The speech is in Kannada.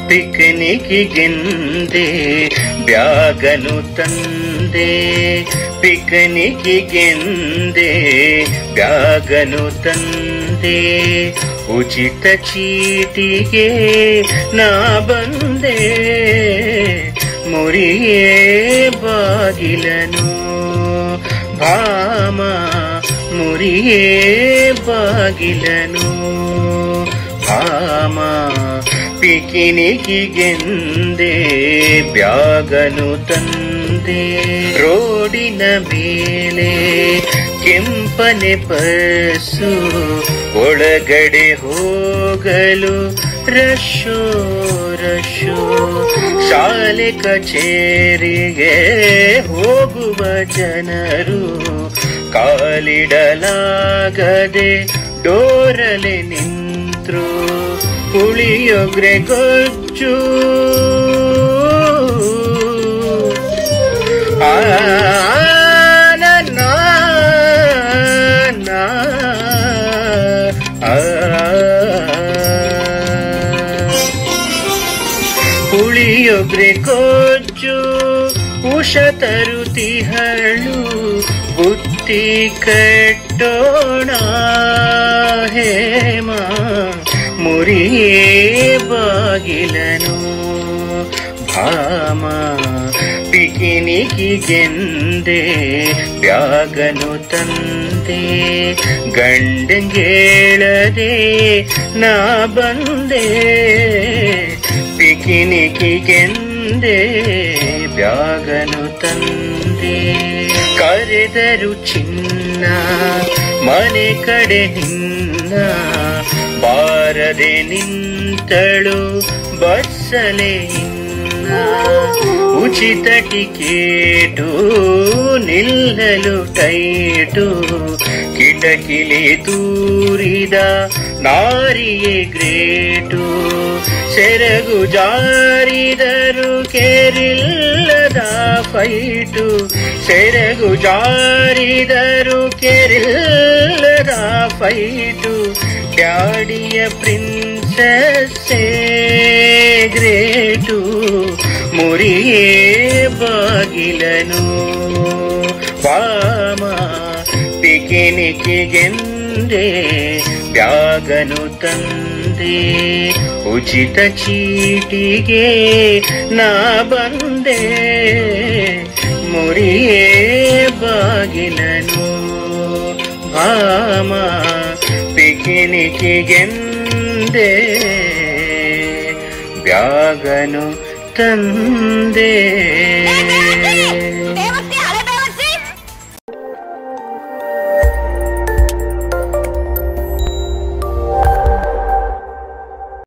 ಪಿಕ್ನಿಕ್ಗೆಂದೆ ಬ್ಯಾಗನು ತಂದೆ ಪಿಕ್ನಿಕ್ಗೆಂದೆ ಬ್ಯಾಗನು ತಂದೆ ಉಚಿತ ಚೀಟಿಗೆ ನಾ ಬಂದೆ ಮುರಿಯೇ ಬಾಗಿಲನು ಭಾಮ ಮುರಿಯೇ ಬಾಗಿಲನು ಭಾಮ ಪಿಕಿನಿಕಿಗೆಂದೆ ಬ್ಯಾಗನು ತಂದೆ ರೋಡಿನ ಮೇಲೆ ಕೆಂಪನೆ ಪಸ್ಸು ಒಳಗಡೆ ಹೋಗಲು ರಶೋ ರಶೋ ಶಾಲೆ ಕಚೇರಿಗೆ ಹೋಗುವ ಜನರು ಕಾಲಿಡಲಾಗದೆ ಡೋರಲೆ ನಿಂತ್ರು ಪುಳಿಯೊಗ್ರೆ ಗೊಜ್ಜು ಆ ನನ್ನ ನಾ, ಆ. ಪುಳಿಯೊಗ್ರೆ ಕೊಚ್ಚು ಉಷ ತರುತಿಹಳು ಬುತ್ತಿ ಕಟ್ಟೋಣ ಹೇಮ ಮುರಿಯೇ ಬಾಗಿಲನು ಭಾಮ ಪಿಕಿನಿಕಿಗೆಂದೆ ಬ್ಯಾಗನು ತಂದೆ ಗಂಡಂಗೇಳದೆ ನಾ ಬಂದೆ ಪಿಕಿನಿಕಿಗೆಂದೆ ಬ್ಯಾಗನು ತಂದೆ ಕರೆದರು ಚಿನ್ನ ಮನೆ ಕಡೆ ನಿನ್ನ ಬಾರದೆ ನಿಂತಳು ಬಸ್ಸಲೆ ಇನ್ನ ಉಚಿತ ಟಿಕೇಟು ನಿಲ್ಲಲು ಟೈಟು ಕಿಟಕಿಲಿ ತೂರಿದ ನಾರಿಯೇ ಗ್ರೇಟು ಸೆರಗು ಜಾರಿದರು ಕೆರಿಲ್ಲದ ಫೈಟು ಸೆರಗು ಜಾರಿದರು ಕೆರಿಲ್ಲದ ಫೈಟು ಡ್ಯಾಡಿಯ ಪ್ರಿನ್ಸಸ್ಸೇ ಗ್ರೇಟು ಮುರಿಯೇ ಬಾಗಿಲನು ವಾಮ ಪಿಕಿನಿಕಿಗೆಂದೆ ಬ್ಯಾಗನು ತಂದೆ ಉಚಿತ ಚೀಟಿಗೆ ನಾ ಬಂದೆ ಮುರಿಯೇ ಬಾಗಿಲನು ಭಾಮ ಪಿಕಿನಿಕಿಗೆಂದೆ ಬ್ಯಾಗನು ತಂದೆ